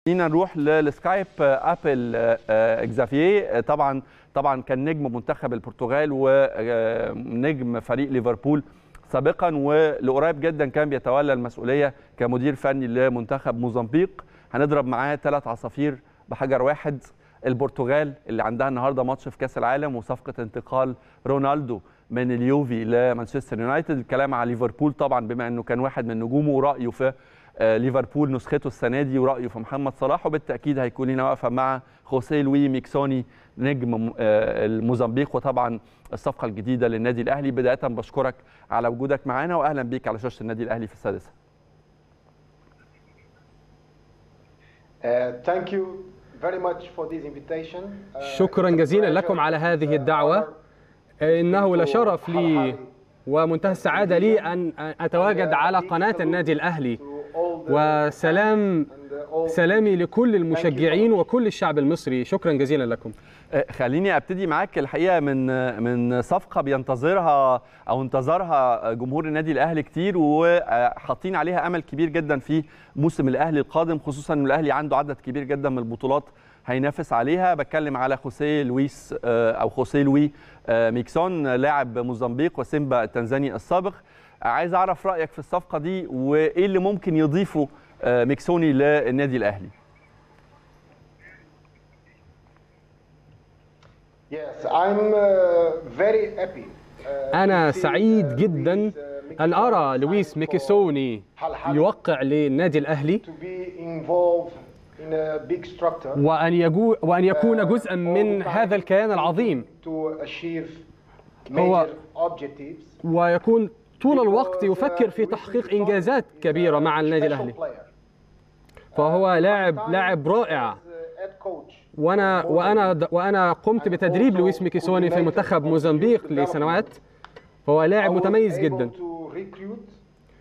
خلينا نروح للسكايب ابل اكزافييه طبعا طبعا كان نجم منتخب البرتغال ونجم فريق ليفربول سابقا ولقريب جدا كان بيتولى المسؤوليه كمدير فني لمنتخب موزمبيق هنضرب معاه ثلاث عصافير بحجر واحد البرتغال اللي عندها النهارده ماتش في كاس العالم وصفقه انتقال رونالدو من اليوفي لمانشستر يونايتد الكلام على ليفربول طبعا بما انه كان واحد من نجومه ورايه في ليفربول نسخته السنه دي ورايه في محمد صلاح وبالتاكيد هيكون لنا واقفه مع خوسيه لوي ميكسوني نجم الموزمبيق وطبعا الصفقه الجديده للنادي الاهلي بدايه بشكرك على وجودك معانا واهلا بيك على شاشه النادي الاهلي في السادسه ثانك يو very much for this invitation. شكرا جزيلا لكم على هذه الدعوة إنه لشرف لي ومنتهى السعادة لي أن أتواجد على قناة النادي الأهلي وسلام سلامي لكل المشجعين وكل الشعب المصري شكرا جزيلا لكم خليني ابتدي معاك الحقيقه من من صفقه بينتظرها او انتظرها جمهور النادي الاهلي كتير وحاطين عليها امل كبير جدا في موسم الاهلي القادم خصوصا ان الاهلي عنده عدد كبير جدا من البطولات هينافس عليها بتكلم على خوسيه لويس او خوسيه لوي ميكسون لاعب موزمبيق وسيمبا التنزاني السابق عايز اعرف رايك في الصفقه دي وايه اللي ممكن يضيفه ميكسوني للنادي الاهلي Yes, I'm uh, very happy. Uh, أنا to see, سعيد uh, جدا Luis, uh, أن أرى Miquissone لويس sign ميكيسوني for Al Ahly يوقع للنادي الأهلي to be involved in a big structure وأن, يجو وأن يكون جزءا من هذا الكيان العظيم to achieve هو- major objectives. ويكون طول الوقت Because, uh, يفكر في Luis تحقيق Miquissone إنجازات is a كبيرة مع النادي special الأهلي player. فهو لاعب Time لاعب رائع as a head coach وانا وانا وانا قمت بتدريب لويس ميكيسوني في منتخب موزمبيق لسنوات فهو لاعب I was متميز able جدا to recruit,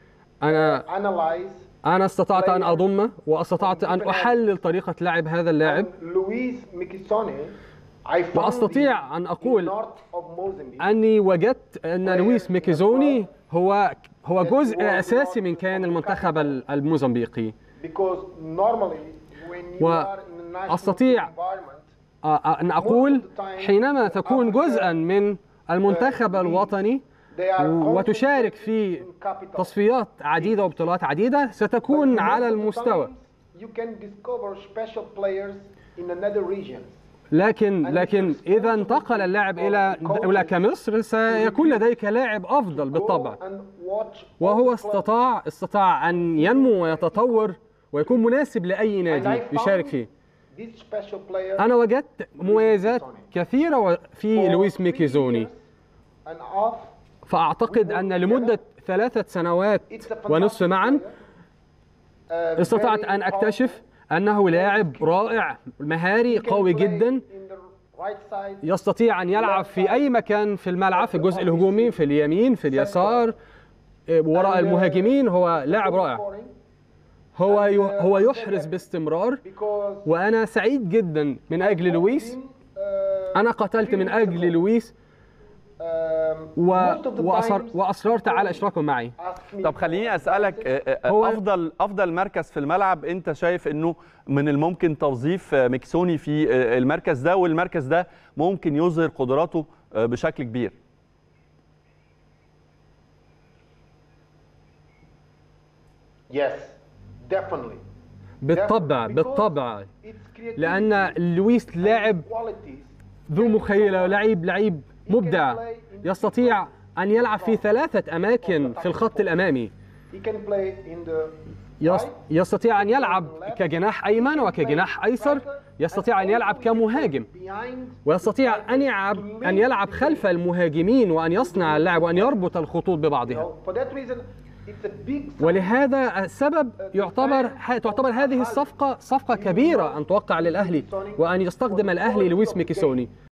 انا analyze, انا استطعت ان اضمه واستطعت ان احلل طريقه لعب هذا اللاعب and Luis Miquissone, I found واستطيع him ان in اقول north of Mozambique. اني وجدت ان لويس ميكيزوني هو هو جزء اساسي من كيان المنتخب الموزمبيقي Because normally when you و- are in a national أستطيع environment, ان اقول حينما تكون جزءا من المنتخب الوطني they are وتشارك في concentrated in capital. تصفيات عديده وبطولات عديده ستكون But على most of the المستوى times You can discover special players in another region. لكن لكن اذا انتقل اللاعب الى دوله كمصر سيكون لديك لاعب افضل بالطبع Go and watch all وهو the clubs. استطاع استطاع ان ينمو ويتطور ويكون مناسب لاي And نادي I يشارك found فيه this special player انا وجدت مميزات كثيره في for لويس three ميكيزوني years and half. فاعتقد ان لمده ثلاثه سنوات It's a ونصف fantastic معا player. Uh, استطعت very ان powerful, اكتشف انه لاعب رائع مهاري He can قوي play جدا in the right side, يستطيع ان يلعب في اي مكان في الملعب في الجزء الهجومي في اليمين في اليسار إيه، وراء and, uh, المهاجمين هو لاعب رائع scoring هو ي- هو يحرز باستمرار because وانا سعيد جدا من اجل لويس him, uh, انا قتلت من اجل لويس um, و... most of the وأصر... times واصررت على اشراكه معي ask me طب خليني اسالك آه، آه، هو- افضل افضل مركز في الملعب انت شايف انه من الممكن توظيف آه، ميكسوني في آه، المركز ده والمركز ده ممكن يظهر قدراته آه، بشكل كبير yes definitely بالطبع Because بالطبع it's creativity, لان لويس لاعب qualities ذو مخيله لعيب لعيب مبدع يستطيع ان يلعب في ثلاثه اماكن في الخط الامامي he can play in the يس- right, يستطيع ان يلعب كجناح ايمن وكجناح ايسر يستطيع ان يلعب كمهاجم behind ويستطيع ان يلعب ان يلعب خلف المهاجمين وان يصنع اللعب وان يربط الخطوط you ببعضها know, for that reason it's a big ولهذا السبب يعتبر ح- تعتبر هذه الصفقه صفقه كبيره ان توقع للاهلي وان يستخدم الاهلي لويس ميكيسوني